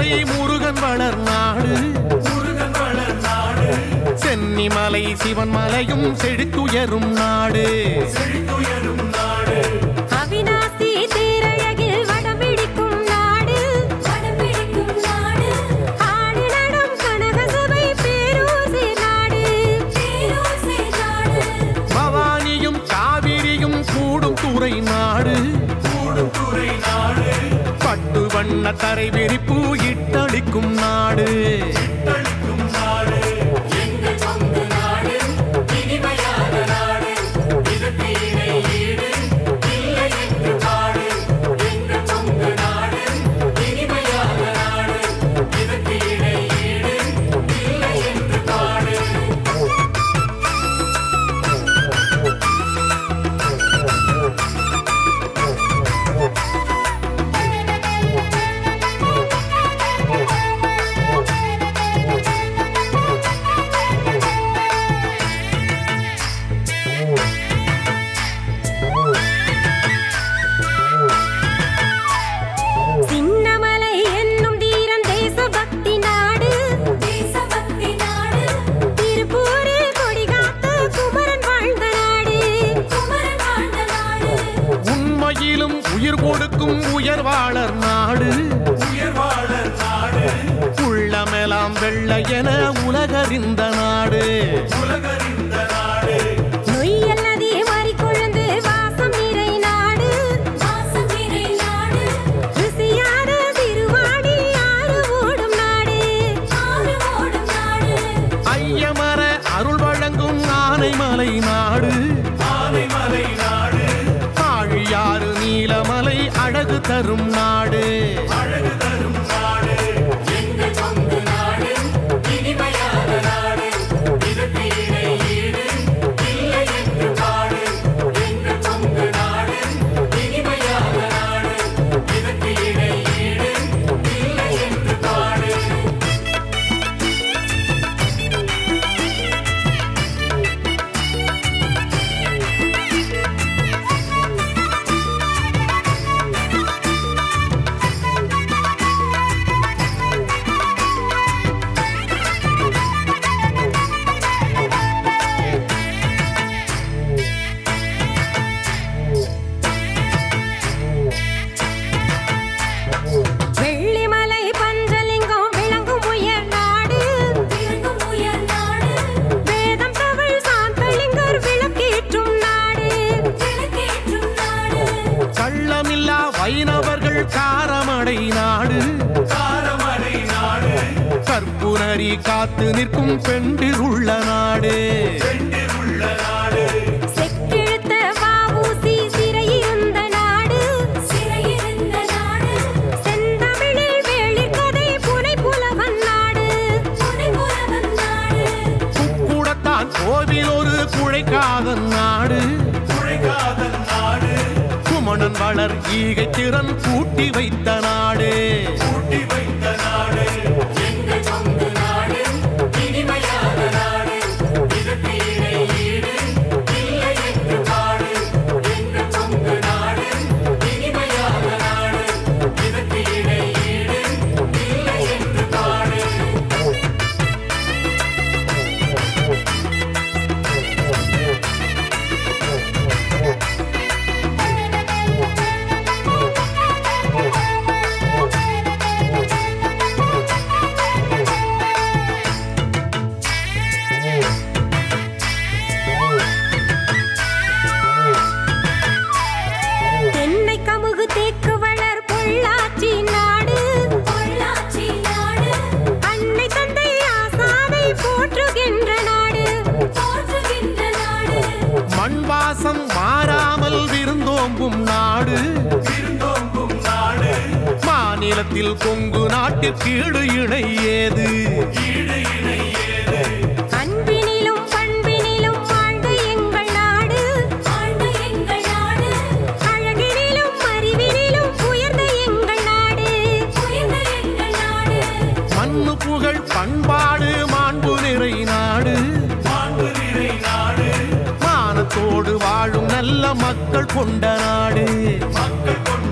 மலை முருகன் வளர் நாடு முருகன் வளர் நாடு சென்னிமலை சிவன் மலையும் செழித்துயரும் நாடு செழித்துயரும் நாடு அவிநாசி தேரழகில் வடம்பிடிக்கும் நாடு வடம்பிடிக்கும் நாடு ஆடி நடம் கனகசபை பேரூசி நாடு பேரூசி நாடு பவானியும் காவிரியும் கூடும் துறை நாடு கூடும் துறை நாடு பட்டு வண்ண தரை விரிப்பு இட்டளிக்கும் நாடு தளிக்கும் நாடு எங்கள் சொந்த நாடு இனிமையான நாடு இதற்கு இணை ஈடு இல்லை என்று பாடு எங்கள் சொந்த நாடு இனிமையான நாடு இதற்கு இணை ஈடு இல்லை என்று பாடு சின்னமலை என்னும் தீரன் தேசபக்தி நாடு தேசபக்தி நாடு திருப்பூரில் கொடிகாத்த குமரன் வாழ்ந்த நாடு குமரன் வாழ்ந்த நாடு உண்மையிலும் உயிர் கொடுக்கும் உயர்வாளர் நாடு உயர்வாளர் நாடு உள்ளமெல்லாம் வெள்ள என உலகறிந்த நாடு உலகறிந்த நாடு நொய்யல் நதி மாறிக்கொழுந்து வாசம் நிறை நாடு வாசம் நிறை நாடு ருசியான திருவாடி ஆறு ஓடும் நாடு ஆறு ஓடும் நாடு ஐயமர அருள் வழங்கும் ஆனைமலை நாடு ஆனைமலை நாடு ஆழியாறு நீலமலை அழகு தரும் நாடு அழகு தரும் நாடு எங்கள் சொந்த நாடு இனிமையான நாடு இதற்கு இணை ஈடு இல்லை என்று பாடு எங்கள் சொந்த நாடு இனிமையான நாடு இதற்கு இணை ஈடு இல்லை என்று பாடு வெள்ளிமலை பஞ்சலிங்கம் விளங்கும் உயர் நாடு விளங்கும் உயர் நாடு வேதம் தமிழ் சாந்தலிங்கர் விளக்கேற்றும் நாடு விளக்கேற்றும் நாடு கள்ளமில்லா வைணவர்கள் காரமடை நாடு காரமடை நாடு கற்புணரி காத்து நிற்கும் பெண்டிருள்ள நாடு பெண்டில் உள்ள நாடு செக்கிழுத்த வாவூசி சிறையிருந்த நாடு சிறையிருந்த நாடு செந்தமிழில் வேளிர்கதை புனை புலவன் நாடு புனை புலவன் நாடு கூடத்தான் கோவில் ஒரு குழைக்காதன் நாடு குழைக்காதல் நாடு குமணன் வளர் ஈகை திறன் கூட்டி வைத்த நாடு கூட்டி வைத்த நாடு எங்கள் சொந்த நாடு இனிமையான நாடு இதற்கு இணை ஈடு இல்லை என்று பாடு எங்கள் சொந்த நாடு இனிமையான நாடு இதற்கு இணை ஈடு இல்லை என்று பாடு தென்னை கமுகு தேக்கு வளர் பொள்ளாச்சி நாடு பொள்ளாச்சி நாடு அன்னை தந்தை ஆசானை போற்றுகின்ற நாடு போற்றுகின்ற நாடு மண் வாசம் மாறாமல் விருந்தோம்பும் நாடு விருந்தோம்பும் நாடு மாநிலத்தில் கொங்கு நாட்டிற்கு ஈடு இணை ஏது ஈடு இணை ஏது அன்பினிலும் பண்பினிலும் வாழ்ந்த எங்கள் நாடு வாழ்ந்த எங்கள் நாடு அழகினிலும் அறிவினிலும் உயர்ந்த எங்கள் நாடு உயர்ந்த எங்கள் நாடு மண்ணு புகழ் பண்பாடு மாண்பு நிறை நாடு மாண்பு நிறை நாடு மானத்தோடு வாழும் நல்ல மக்கள் கொண்ட நாடு மக்கள் கொண்ட